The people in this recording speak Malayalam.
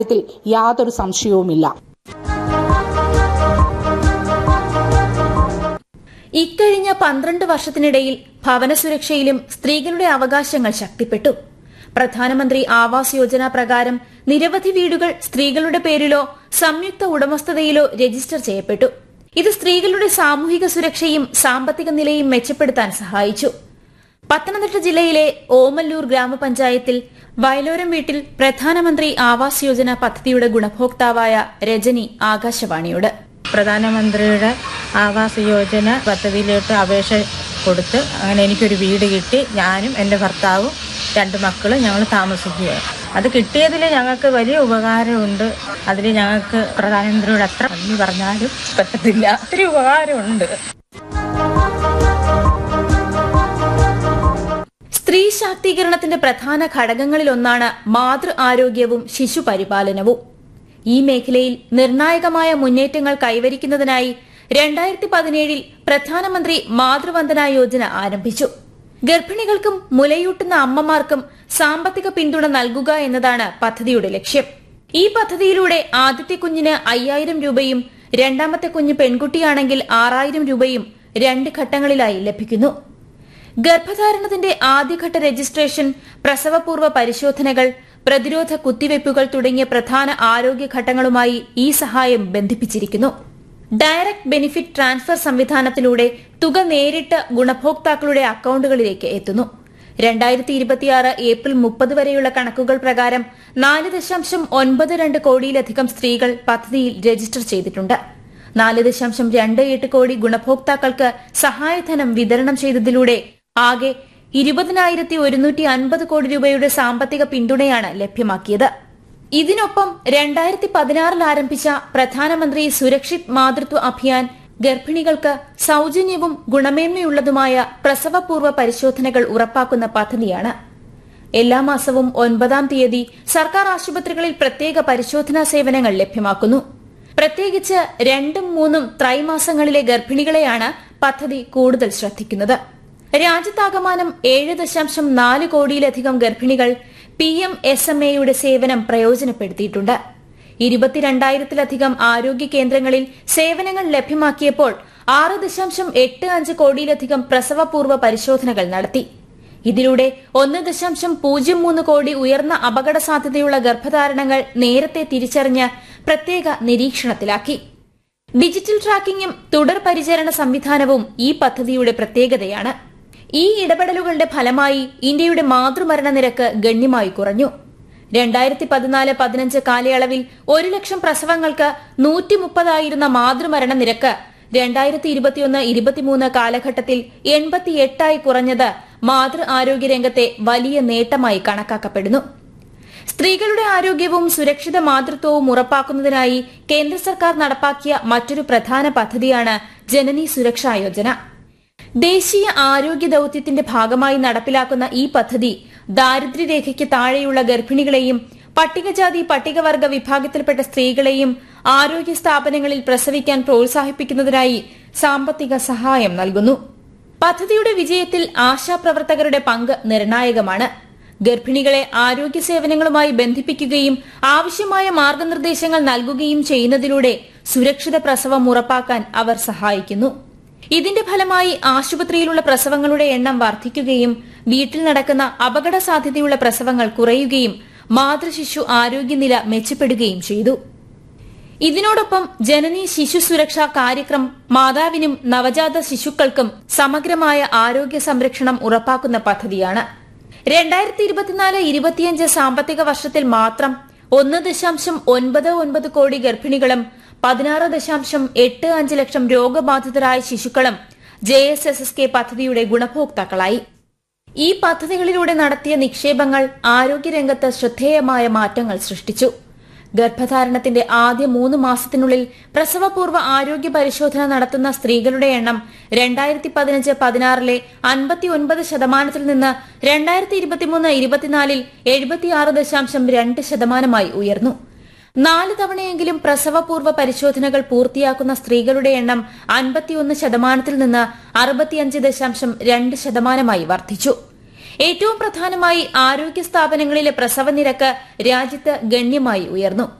ത്തിൽ യാതൊരു സംശയവുമില്ല ഇക്കഴിഞ്ഞ പന്ത്രണ്ട് വർഷത്തിനിടയിൽ ഭവന സുരക്ഷയിലും സ്ത്രീകളുടെ അവകാശങ്ങൾ ശക്തിപ്പെട്ടു പ്രധാനമന്ത്രി ആവാസ് യോജന പ്രകാരം നിരവധി വീടുകൾ സ്ത്രീകളുടെ പേരിലോ സംയുക്ത ഉടമസ്ഥതയിലോ രജിസ്റ്റർ ചെയ്യപ്പെട്ടു ഇത് സ്ത്രീകളുടെ സാമൂഹിക സുരക്ഷയും സാമ്പത്തിക നിലയും മെച്ചപ്പെടുത്താൻ സഹായിച്ചു പത്തനംതിട്ട ജില്ലയിലെ ഓമല്ലൂർ ഗ്രാമപഞ്ചായത്തിൽ വയലോരം വീട്ടിൽ പ്രധാനമന്ത്രി ആവാസ് യോജന പദ്ധതിയുടെ ഗുണഭോക്താവായ രജനി ആകാശവാണിയോട് പ്രധാനമന്ത്രിയുടെ ആവാസ് യോജന പദ്ധതിയിലോട്ട് അപേക്ഷ കൊടുത്ത് അങ്ങനെ എനിക്കൊരു വീട് കിട്ടി ഞാനും എൻ്റെ ഭർത്താവും രണ്ട് മക്കളും ഞങ്ങൾ താമസിക്കുകയാണ് അത് കിട്ടിയതിൽ ഞങ്ങൾക്ക് വലിയ ഉപകാരമുണ്ട് അതിൽ ഞങ്ങൾക്ക് പ്രധാനമന്ത്രിയോട് എത്ര നന്ദി പറഞ്ഞാലും പറ്റത്തില്ല ഒത്തിരി ഉപകാരമുണ്ട് സ്ത്രീ ശാക്തീകരണത്തിന്റെ പ്രധാന ഘടകങ്ങളിലൊന്നാണ് മാതൃ ആരോഗ്യവും ശിശു പരിപാലനവും ഈ മേഖലയിൽ നിർണായകമായ മുന്നേറ്റങ്ങൾ കൈവരിക്കുന്നതിനായി രണ്ടായിരത്തി പതിനേഴിൽ പ്രധാനമന്ത്രി മാതൃവന്ദന യോജന ആരംഭിച്ചു ഗർഭിണികൾക്കും മുലയൂട്ടുന്ന അമ്മമാർക്കും സാമ്പത്തിക പിന്തുണ നൽകുക എന്നതാണ് പദ്ധതിയുടെ ലക്ഷ്യം ഈ പദ്ധതിയിലൂടെ ആദ്യത്തെ കുഞ്ഞിന് അയ്യായിരം രൂപയും രണ്ടാമത്തെ കുഞ്ഞ് പെൺകുട്ടിയാണെങ്കിൽ ആറായിരം രൂപയും രണ്ട് ഘട്ടങ്ങളിലായി ലഭിക്കുന്നു ഗർഭധാരണത്തിന്റെ ആദ്യഘട്ട രജിസ്ട്രേഷൻ പ്രസവപൂർവ്വ പരിശോധനകൾ പ്രതിരോധ കുത്തിവയ്പ്പുകൾ തുടങ്ങിയ പ്രധാന ആരോഗ്യ ഘട്ടങ്ങളുമായി ഈ സഹായം ബന്ധിപ്പിച്ചിരിക്കുന്നു ഡയറക്ട് ബെനിഫിറ്റ് ട്രാൻസ്ഫർ സംവിധാനത്തിലൂടെ തുക നേരിട്ട് ഗുണഭോക്താക്കളുടെ അക്കൌണ്ടുകളിലേക്ക് എത്തുന്നു രണ്ടായിരത്തി ഇരുപത്തിയാറ് ഏപ്രിൽ മുപ്പത് വരെയുള്ള കണക്കുകൾ പ്രകാരം നാല് ദശാംശം ഒൻപത് രണ്ട് കോടിയിലധികം സ്ത്രീകൾ പദ്ധതിയിൽ രജിസ്റ്റർ ചെയ്തിട്ടുണ്ട് നാല് ദശാംശം രണ്ട് എട്ട് കോടി ഗുണഭോക്താക്കൾക്ക് സഹായധനം വിതരണം ചെയ്തതിലൂടെ ആകെ ഇരുപതിനായിരത്തി ഒരുന്നൂറ്റി അൻപത് കോടി രൂപയുടെ സാമ്പത്തിക പിന്തുണയാണ് ലഭ്യമാക്കിയത് ഇതിനൊപ്പം രണ്ടായിരത്തി പതിനാറിൽ ആരംഭിച്ച പ്രധാനമന്ത്രി സുരക്ഷിത് മാതൃത്വ അഭിയാൻ ഗർഭിണികൾക്ക് സൌജന്യവും ഗുണമേന്മയുള്ളതുമായ പ്രസവപൂർവ്വ പരിശോധനകൾ ഉറപ്പാക്കുന്ന പദ്ധതിയാണ് എല്ലാ മാസവും ഒൻപതാം തീയതി സർക്കാർ ആശുപത്രികളിൽ പ്രത്യേക പരിശോധനാ സേവനങ്ങൾ ലഭ്യമാക്കുന്നു പ്രത്യേകിച്ച് രണ്ടും മൂന്നും ത്രൈമാസങ്ങളിലെ ഗർഭിണികളെയാണ് പദ്ധതി കൂടുതൽ ശ്രദ്ധിക്കുന്നത് രാജ്യത്താകമാനം ഏഴ് ദശാംശം നാല് കോടിയിലധികം ഗർഭിണികൾ പി എം എസ് എം എയുടെ സേവനം പ്രയോജനപ്പെടുത്തിയിട്ടുണ്ട് ഇരുപത്തിരണ്ടായിരത്തിലധികം ആരോഗ്യ കേന്ദ്രങ്ങളിൽ സേവനങ്ങൾ ലഭ്യമാക്കിയപ്പോൾ ആറ് ദശാംശം എട്ട് അഞ്ച് കോടിയിലധികം പ്രസവപൂർവ്വ പരിശോധനകൾ നടത്തി ഇതിലൂടെ ഒന്ന് ദശാംശം പൂജ്യം മൂന്ന് കോടി ഉയർന്ന അപകട സാധ്യതയുള്ള ഗർഭധാരണങ്ങൾ നേരത്തെ തിരിച്ചറിഞ്ഞ് പ്രത്യേക നിരീക്ഷണത്തിലാക്കി ഡിജിറ്റൽ ട്രാക്കിംഗും തുടർ പരിചരണ സംവിധാനവും ഈ പദ്ധതിയുടെ പ്രത്യേകതയാണ് ഈ ഇടപെടലുകളുടെ ഫലമായി ഇന്ത്യയുടെ മാതൃമരണ നിരക്ക് ഗണ്യമായി കുറഞ്ഞു രണ്ടായിരത്തി പതിനാല് പതിനഞ്ച് കാലയളവിൽ ഒരു ലക്ഷം പ്രസവങ്ങൾക്ക് നൂറ്റി മുപ്പതായിരുന്ന മാതൃമരണ നിരക്ക് രണ്ടായിരത്തി ഇരുപത്തിയൊന്ന് ഇരുപത്തിമൂന്ന് കാലഘട്ടത്തിൽ എൺപത്തിയെട്ടായി കുറഞ്ഞത് മാതൃ ആരോഗ്യ രംഗത്തെ വലിയ നേട്ടമായി കണക്കാക്കപ്പെടുന്നു സ്ത്രീകളുടെ ആരോഗ്യവും സുരക്ഷിത മാതൃത്വവും ഉറപ്പാക്കുന്നതിനായി കേന്ദ്ര സർക്കാർ നടപ്പാക്കിയ മറ്റൊരു പ്രധാന പദ്ധതിയാണ് ജനനി സുരക്ഷാ യോജന ദേശീയ ആരോഗ്യ ദൌത്യത്തിന്റെ ഭാഗമായി നടപ്പിലാക്കുന്ന ഈ പദ്ധതി ദാരിദ്ര്യരേഖയ്ക്ക് താഴെയുള്ള ഗർഭിണികളെയും പട്ടികജാതി പട്ടികവർഗ വിഭാഗത്തിൽപ്പെട്ട സ്ത്രീകളെയും ആരോഗ്യ സ്ഥാപനങ്ങളിൽ പ്രസവിക്കാൻ പ്രോത്സാഹിപ്പിക്കുന്നതിനായി സാമ്പത്തിക സഹായം നൽകുന്നു പദ്ധതിയുടെ വിജയത്തിൽ ആശാപ്രവർത്തകരുടെ പങ്ക് നിർണായകമാണ് ഗർഭിണികളെ ആരോഗ്യ സേവനങ്ങളുമായി ബന്ധിപ്പിക്കുകയും ആവശ്യമായ മാർഗനിർദ്ദേശങ്ങൾ നൽകുകയും ചെയ്യുന്നതിലൂടെ സുരക്ഷിത പ്രസവം ഉറപ്പാക്കാൻ അവർ സഹായിക്കുന്നു ഇതിന്റെ ഫലമായി ആശുപത്രിയിലുള്ള പ്രസവങ്ങളുടെ എണ്ണം വർദ്ധിക്കുകയും വീട്ടിൽ നടക്കുന്ന അപകട സാധ്യതയുള്ള പ്രസവങ്ങൾ കുറയുകയും മാതൃശിശു ആരോഗ്യനില മെച്ചപ്പെടുകയും ചെയ്തു ഇതിനോടൊപ്പം ജനനി ശിശു സുരക്ഷാ കാര്യക്രം മാതാവിനും നവജാത ശിശുക്കൾക്കും സമഗ്രമായ ആരോഗ്യ സംരക്ഷണം ഉറപ്പാക്കുന്ന പദ്ധതിയാണ് രണ്ടായിരത്തി ഇരുപത്തിനാല് ഇരുപത്തിയഞ്ച് സാമ്പത്തിക വർഷത്തിൽ മാത്രം ഒന്ന് ദശാംശം ഒൻപത് ഒൻപത് കോടി ഗർഭിണികളും പതിനാറ് ദശാംശം എട്ട് അഞ്ച് ലക്ഷം രോഗബാധിതരായ ശിശുക്കളും J S S S K പദ്ധതിയുടെ ഗുണഭോക്താക്കളായി ഈ പദ്ധതികളിലൂടെ നടത്തിയ നിക്ഷേപങ്ങൾ ആരോഗ്യരംഗത്ത് ശ്രദ്ധേയമായ മാറ്റങ്ങൾ സൃഷ്ടിച്ചു ഗർഭധാരണത്തിന്റെ ആദ്യ മൂന്ന് മാസത്തിനുള്ളിൽ പ്രസവപൂർവ്വ ആരോഗ്യ പരിശോധന നടത്തുന്ന സ്ത്രീകളുടെ എണ്ണം രണ്ടായിരത്തി പതിനഞ്ച് പതിനാറിലെ അൻപത്തി ഒൻപത് ശതമാനത്തിൽ നിന്ന് രണ്ടായിരത്തി ഇരുപത്തിമൂന്ന് ഇരുപത്തിനാലിൽ എഴുപത്തിയാറ് ദശാംശം രണ്ട് ശതമാനമായി ഉയർന്നു നാല് തവണയെങ്കിലും പ്രസവപൂർവ്വ പരിശോധനകൾ പൂർത്തിയാക്കുന്ന സ്ത്രീകളുടെ എണ്ണം അൻപത്തിയൊന്ന് ശതമാനത്തിൽ നിന്ന് അറുപത്തിയഞ്ച് ദശാംശം രണ്ട് ശതമാനമായി വർദ്ധിച്ചു ഏറ്റവും പ്രധാനമായി ആരോഗ്യ സ്ഥാപനങ്ങളിലെ പ്രസവ നിരക്ക് രാജ്യത്ത് ഗണ്യമായി ഉയർന്നു